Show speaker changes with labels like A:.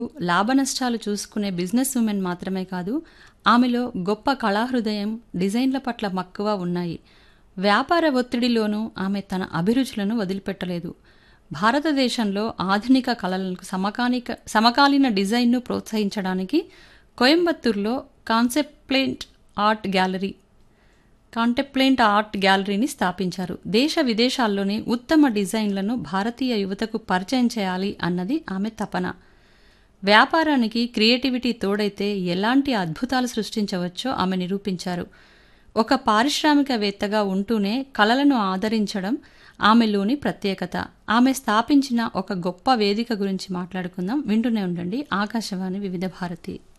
A: లాభనష్టాలు చూసుకునే business women మాత్రమే కాదు ఆమెలో గొప్ప కళాహృదయం డిజైన్ల పట్ల మక్కువ ఉన్నాయి వ్యాపార ఒత్తిడిలోనూ ఆమె తన అభిరుచులను వదిలిపెట్టలేదు భారతదేశంలో ఆధునిక కళలకు సమకాలిక సమకాలీన డిజైన్ను ప్రోత్సహించడానికి కోయంబత్తూరులో కాన్సెప్ట్లేంట్ ఆర్ట్ గ్యాలరీ కాంటెప్లెంట్ ఆర్ట్ గ్యాలరీని స్థాపించారు దేశ విదేశాల్లోని ఉత్తమ డిజైన్లను భారతీయ యువతకు పరిచయం చేయాలి అన్నది ఆమె తపన వ్యాపారానికి క్రియేటివిటీ తోడైతే ఎలాంటి అద్భుతాలు సృష్టించవచ్చో ఆమె నిరూపించారు ఒక పారిశ్రామికవేత్తగా ఉంటూనే కళలను ఆదరించడం ఆమెలోని ప్రత్యేకత ఆమె స్థాపించిన ఒక గొప్ప వేదిక గురించి మాట్లాడుకుందాం వింటూనే ఉండండి ఆకాశవాణి వివిధ భారతి